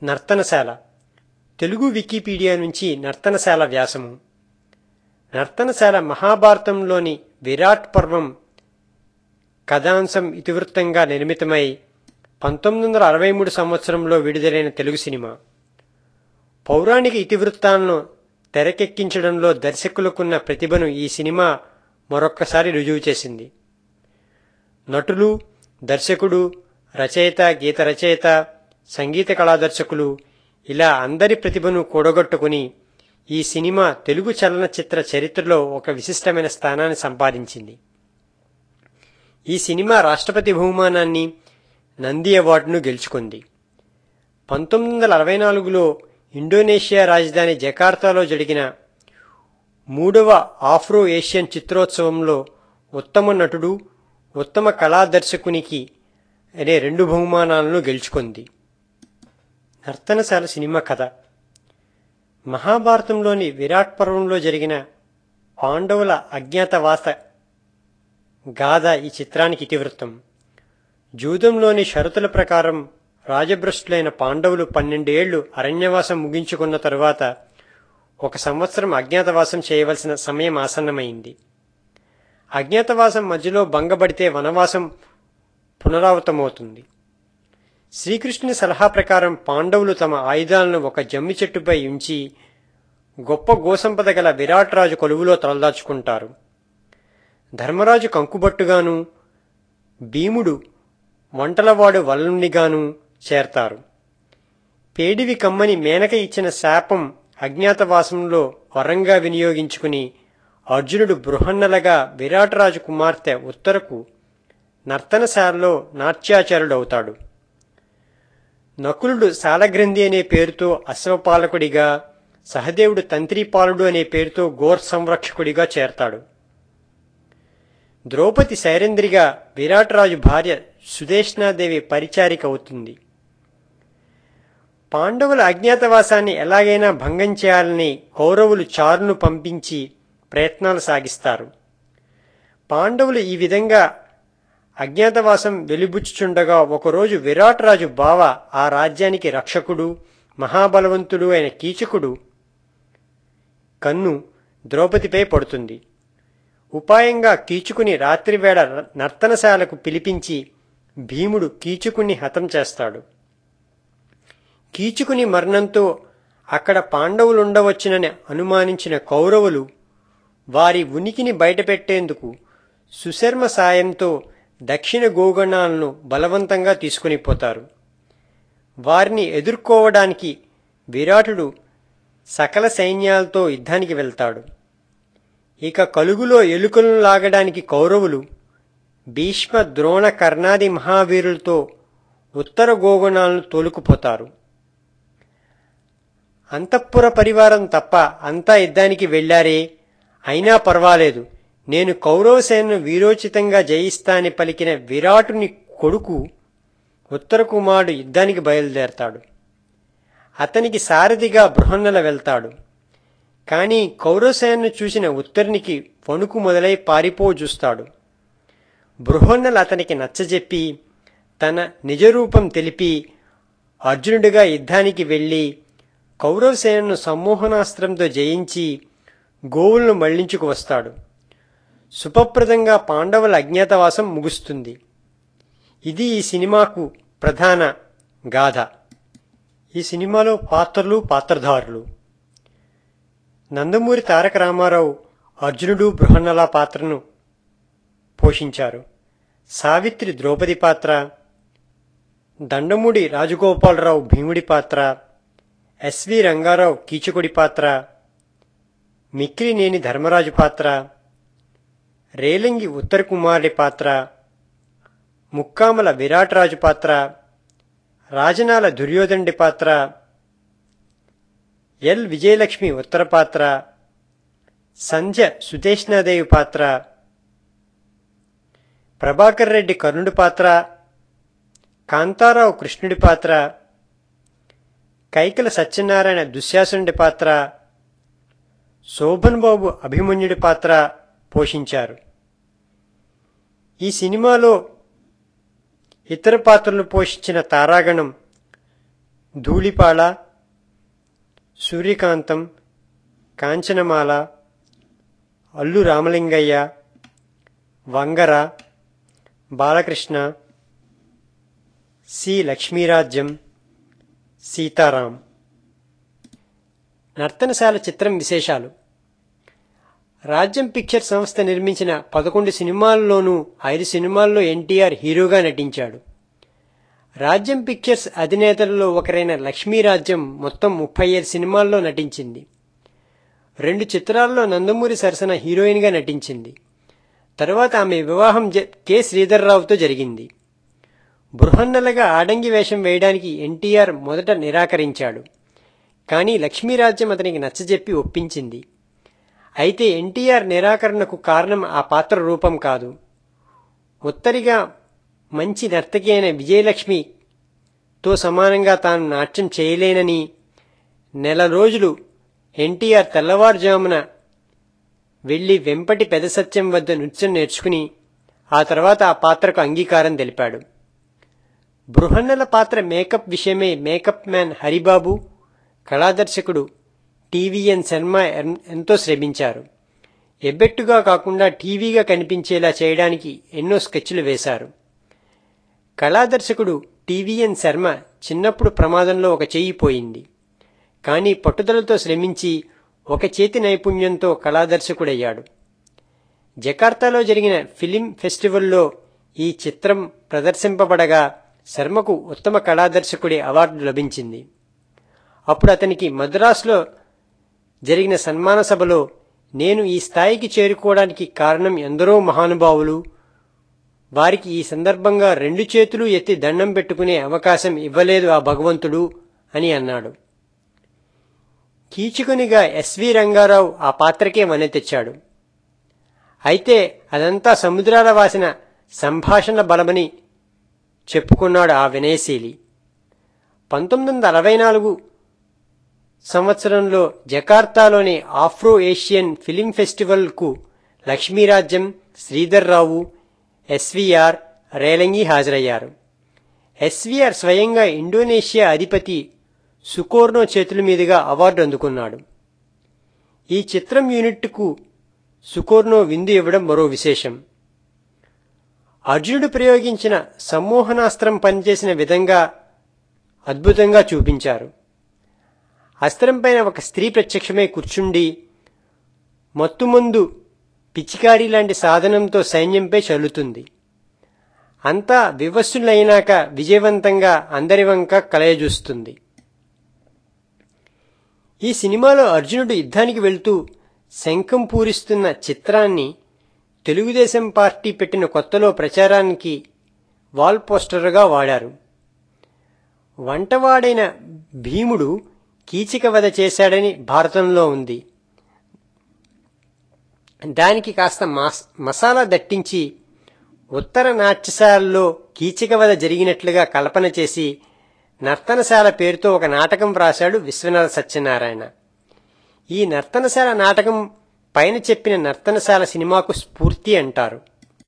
Nartanasala Telugu Wikipedia నుంచి నర్తనశాల వ్యాసము నర్తనశాల మహాభారతంలోని విరాట్ పర్వం కథాంశం ఇతివృత్తంగా నిర్మితమై పంతొమ్మిది వందల అరవై మూడు సంవత్సరంలో విడుదలైన తెలుగు సినిమా పౌరాణిక ఇతివృత్తాలను తెరకెక్కించడంలో దర్శకులకున్న ప్రతిభను ఈ సినిమా మరొక్కసారి రుజువు చేసింది నటులు దర్శకుడు రచయిత గీత రచయిత సంగీత కళాదర్శకులు ఇలా అందరి ప్రతిభను కూడగొట్టుకుని ఈ సినిమా తెలుగు చలనచిత్ర చరిత్రలో ఒక విశిష్టమైన స్థానాన్ని సంపాదించింది ఈ సినిమా రాష్ట్రపతి బహుమానాన్ని నంది అవార్డును గెలుచుకుంది పంతొమ్మిది వందల అరవై నాలుగులో ఇండోనేషియా రాజధాని జకార్తాలో జరిగిన మూడవ ఆఫ్రో ఏషియన్ చిత్రోత్సవంలో ఉత్తమ నటుడు ఉత్తమ కళాదర్శకునికి అనే రెండు బహుమానాలను గెలుచుకుంది నర్తనశాల సినిమా కథ మహాభారతంలోని విరాట్ పర్వంలో జరిగిన పాండవుల అజ్ఞాతవాస గాథ ఈ చిత్రానికి ఇతివృత్తం జూదంలోని షరతుల ప్రకారం రాజభ్రష్టులైన పాండవులు పన్నెండేళ్లు అరణ్యవాసం ముగించుకున్న తరువాత ఒక సంవత్సరం అజ్ఞాతవాసం చేయవలసిన సమయం ఆసన్నమైంది అజ్ఞాతవాసం మధ్యలో భంగపడితే వనవాసం పునరావృతమవుతుంది శ్రీకృష్ణుని సలహా ప్రకారం పాండవులు తమ ఆయుధాలను ఒక జమ్మి చెట్టుపై ఉంచి గొప్ప గోసంపద గల విరాట్ రాజు కొలువులో తలదాచుకుంటారు ధర్మరాజు కంకుబట్టుగాను భీముడు వంటలవాడు వల్లునిగాను చేరతారు పేడివి కమ్మని మేనక ఇచ్చిన శాపం అజ్ఞాతవాసంలో వరంగా వినియోగించుకుని అర్జునుడు బృహన్నలగా విరాటరాజు కుమార్తె ఉత్తరకు నర్తనశాలలో నాట్యాచారుడవుతాడు నకులుడు సాలగ్రంథి అనే పేరుతో అశ్వపాలకుడిగా సహదేవుడు తంత్రిపాలుడు అనే పేరుతో గోర్ సంరక్షకుడిగా చేరతాడు ద్రౌపది శైరేంద్రిగా విరాటరాజు భార్య సుదేష్ణాదేవి పరిచారిక అవుతుంది పాండవుల అజ్ఞాతవాసాన్ని ఎలాగైనా భంగం చేయాలని కౌరవులు చారును పంపించి ప్రయత్నాలు సాగిస్తారు పాండవులు ఈ విధంగా అజ్ఞాతవాసం వెలిబుచ్చుచుండగా ఒకరోజు విరాటరాజు బావ ఆ రాజ్యానికి రక్షకుడు మహాబలవంతుడు అయిన కీచకుడు కన్ను ద్రౌపదిపై పడుతుంది ఉపాయంగా కీచుకుని రాత్రివేళ నర్తనశాలకు పిలిపించి భీముడు కీచుకుని హతం చేస్తాడు కీచుకుని మరణంతో అక్కడ పాండవులుండవచ్చునని అనుమానించిన కౌరవులు వారి ఉనికిని బయటపెట్టేందుకు సుశర్మ సాయంతో దక్షిణ గోగణాలను బలవంతంగా తీసుకుని పోతారు వారిని ఎదుర్కోవడానికి విరాటుడు సకల సైన్యాలతో యుద్ధానికి వెళ్తాడు ఇక కలుగులో ఎలుకలను లాగడానికి కౌరవులు భీష్మ ద్రోణ కర్ణాది మహావీరులతో ఉత్తర గోగుణాలను తోలుకుపోతారు అంతఃపుర పరివారం తప్ప అంతా యుద్ధానికి వెళ్లారే అయినా పర్వాలేదు నేను కౌరవసేనను వీరోచితంగా జయిస్తానని పలికిన విరాటుని కొడుకు ఉత్తర కుమారుడు యుద్ధానికి బయలుదేరతాడు అతనికి సారథిగా బృహన్నల వెళ్తాడు కాని కౌరవసేనను చూసిన ఉత్తరునికి వణుకు మొదలై పారిపో చూస్తాడు బృహన్నలు అతనికి నచ్చజెప్పి తన నిజరూపం తెలిపి అర్జునుడిగా యుద్ధానికి వెళ్లి కౌరవసేనను సమ్మోహనాస్త్రంతో జయించి గోవులను మళ్లించుకు వస్తాడు సుఖప్రదంగా పాండవుల అజ్ఞాతవాసం ముగుస్తుంది ఇది ఈ సినిమాకు ప్రధాన గాథ ఈ సినిమాలో పాత్రలు పాత్రధారులు నందమూరి తారక రామారావు అర్జునుడు బృహన్నల పాత్రను పోషించారు సావిత్రి ద్రౌపది పాత్ర దండమూడి రాజగోపాలరావు భీముడి పాత్ర ఎస్వి రంగారావు కీచకుడి పాత్ర మిక్కిలినేని ధర్మరాజు పాత్ర రేలంగి ఉత్తర కుమారుడి పాత్ర ముక్కామల విరాటరాజు పాత్ర రాజనాల దుర్యోధనుడి పాత్ర ఎల్ విజయలక్ష్మి ఉత్తర పాత్ర సంధ్య సుదేష్ణాదేవి పాత్ర ప్రభాకర్ రెడ్డి కర్ణుడి పాత్ర కాంతారావు కృష్ణుడి పాత్ర కైకల సత్యనారాయణ దుశ్శాసనుడి పాత్ర శోభన్ బాబు అభిమన్యుడి పాత్ర పోషించారు ఈ సినిమాలో ఇతర పాత్రలు పోషించిన తారాగణం ధూళిపాళ సూర్యకాంతం కాంచనమాల అల్లు రామలింగయ్య వంగర బాలకృష్ణ సి లక్ష్మీరాజ్యం సీతారాం నర్తనశాల చిత్రం విశేషాలు రాజ్యం పిక్చర్ సంస్థ నిర్మించిన పదకొండు సినిమాల్లోనూ ఐదు సినిమాల్లో ఎన్టీఆర్ హీరోగా నటించాడు రాజ్యం పిక్చర్స్ అధినేతలలో ఒకరైన లక్ష్మీరాజ్యం మొత్తం ముప్పై ఐదు సినిమాల్లో నటించింది రెండు చిత్రాల్లో నందమూరి సరసన హీరోయిన్గా నటించింది తరువాత ఆమె వివాహం జ- కె శ్రీధర్రావుతో జరిగింది బృహన్నలుగా ఆడంగి వేషం వేయడానికి ఎన్టీఆర్ మొదట నిరాకరించాడు కానీ లక్ష్మీరాజ్యం అతనికి నచ్చజెప్పి ఒప్పించింది అయితే ఎన్టీఆర్ నిరాకరణకు కారణం ఆ పాత్ర రూపం కాదు ఉత్తరిగా మంచి నర్తకి అయిన విజయలక్ష్మితో సమానంగా తాను నాట్యం చేయలేనని నెల రోజులు ఎన్టీఆర్ తెల్లవారుజామున వెళ్లి వెంపటి పెదసత్యం వద్ద నృత్యం నేర్చుకుని ఆ తర్వాత ఆ పాత్రకు అంగీకారం తెలిపాడు బృహన్నల పాత్ర మేకప్ విషయమై మేకప్ మ్యాన్ హరిబాబు కళాదర్శకుడు టీవీఎన్ శర్మ ఎన్- ఎంతో శ్రమించారు ఎబ్బెట్టుగా కాకుండా టీవీగా కనిపించేలా చేయడానికి ఎన్నో స్కెచ్లు వేశారు కళాదర్శకుడు టీవీఎన్ శర్మ చిన్నప్పుడు ప్రమాదంలో ఒక చెయ్యి పోయింది కానీ పట్టుదలతో శ్రమించి ఒక చేతి నైపుణ్యంతో కళాదర్శకుడయ్యాడు జకార్తాలో జరిగిన ఫిలిం ఫెస్టివల్లో ఈ చిత్రం ప్రదర్శింపబడగా శర్మకు ఉత్తమ కళాదర్శకుడి అవార్డు లభించింది అప్పుడు అతనికి మద్రాసులో జరిగిన సన్మాన సభలో నేను ఈ స్థాయికి చేరుకోవడానికి కారణం ఎందరో మహానుభావులు వారికి ఈ సందర్భంగా రెండు చేతులు ఎత్తి దండం పెట్టుకునే అవకాశం ఇవ్వలేదు ఆ భగవంతుడు అని అన్నాడు కీచుకునిగా ఎస్వి రంగారావు ఆ పాత్రకే మనే తెచ్చాడు అయితే అదంతా సముద్రాల వాసిన సంభాషణ బలమని చెప్పుకున్నాడు ఆ వినయశీలి పంతొమ్మిది వందల అరవై నాలుగు సంవత్సరంలో జకార్తాలోని ఆఫ్రో ఏషియన్ ఫిలిం ఫెస్టివల్కు లక్ష్మీరాజ్యం శ్రీధర్ రావు ఎస్వీఆర్ రేలంగి హాజరయ్యారు ఎస్వీఆర్ స్వయంగా ఇండోనేషియా అధిపతి సుకోర్నో చేతుల మీదుగా అవార్డు అందుకున్నాడు ఈ చిత్రం యూనిట్కు సుకోర్నో విందు ఇవ్వడం మరో విశేషం అర్జునుడు ప్రయోగించిన సమ్మోహనాస్త్రం పనిచేసిన విధంగా అద్భుతంగా చూపించారు అస్త్రం పైన ఒక స్త్రీ ప్రత్యక్షమై కూర్చుండి మత్తుమందు పిచికారి లాంటి సాధనంతో సైన్యంపై చల్లుతుంది అంతా వివస్సులైనాక విజయవంతంగా అందరి వంక కలయజూస్తుంది ఈ సినిమాలో అర్జునుడు యుద్ధానికి వెళ్తూ శంఖం పూరిస్తున్న చిత్రాన్ని తెలుగుదేశం పార్టీ పెట్టిన కొత్తలో ప్రచారానికి వాల్ పోస్టర్గా వాడారు వంటవాడైన భీముడు కీచక వధ చేశాడని భారతంలో ఉంది దానికి కాస్త మాస్ మసాలా దట్టించి ఉత్తర నాట్యశాలలో కీచక వధ జరిగినట్లుగా కల్పన చేసి నర్తనశాల పేరుతో ఒక నాటకం వ్రాశాడు విశ్వనాథ సత్యనారాయణ ఈ నర్తనశాల నాటకం పైన చెప్పిన నర్తనశాల సినిమాకు స్ఫూర్తి అంటారు